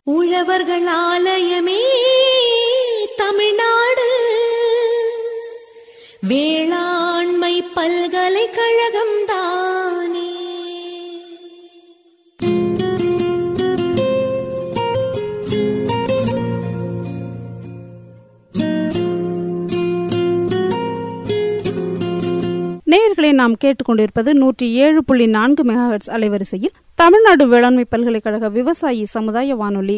உழவர்கள் ஆலயமே தமிழ்நாடு வேளாண்மை பல்கலைக்கழகம் தானே நேயர்களை நாம் கேட்டுக்கொண்டிருப்பது நூற்றி ஏழு புள்ளி நான்கு மெகாஹெட்ஸ் அலைவரிசையில் தமிழ்நாடு வேளாண்மை பல்கலைக்கழக விவசாயி சமுதாய வானொலி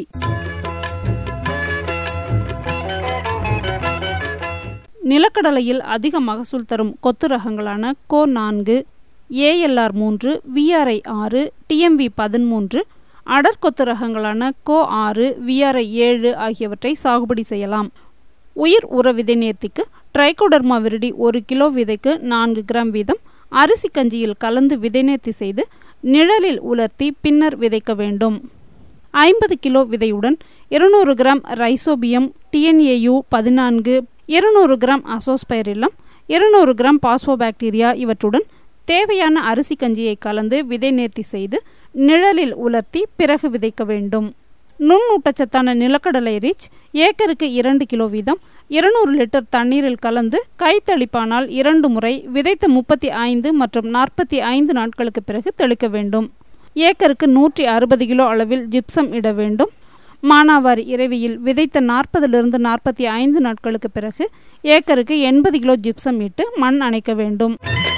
நிலக்கடலையில் அதிக மகசூல் தரும் கொத்து ரகங்களான கோ நான்கு ஏஎல்ஆர் மூன்று விஆர்ஐ ஆறு டிஎம்வி பதிமூன்று அடர்கொத்து ரகங்களான கோ ஆறு விஆர்ஐ ஏழு ஆகியவற்றை சாகுபடி செய்யலாம் உயிர் உர விதை நேர்த்திக்கு ட்ரைகோடர்மா விரிடி ஒரு கிலோ விதைக்கு நான்கு கிராம் வீதம் அரிசி கஞ்சியில் கலந்து விதை நேர்த்தி செய்து நிழலில் உலர்த்தி பின்னர் விதைக்க வேண்டும் ஐம்பது கிலோ விதையுடன் இருநூறு கிராம் ரைசோபியம் டிஎன்ஏயு பதினான்கு இருநூறு கிராம் அசோஸ்பைரிலம் இருநூறு கிராம் பாஸ்போபாக்டீரியா இவற்றுடன் தேவையான அரிசி கஞ்சியை கலந்து விதை நேர்த்தி செய்து நிழலில் உலர்த்தி பிறகு விதைக்க வேண்டும் நுண்ணூட்டச்சத்தான நிலக்கடலை ரிச் ஏக்கருக்கு இரண்டு கிலோ வீதம் இருநூறு லிட்டர் தண்ணீரில் கலந்து கைத்தளிப்பானால் இரண்டு முறை விதைத்த முப்பத்தி ஐந்து மற்றும் நாற்பத்தி ஐந்து நாட்களுக்கு பிறகு தெளிக்க வேண்டும் ஏக்கருக்கு நூற்றி அறுபது கிலோ அளவில் ஜிப்சம் இட வேண்டும் மானாவாரி இறைவியில் விதைத்த நாற்பதிலிருந்து நாற்பத்தி ஐந்து நாட்களுக்கு பிறகு ஏக்கருக்கு எண்பது கிலோ ஜிப்சம் இட்டு மண் அணைக்க வேண்டும்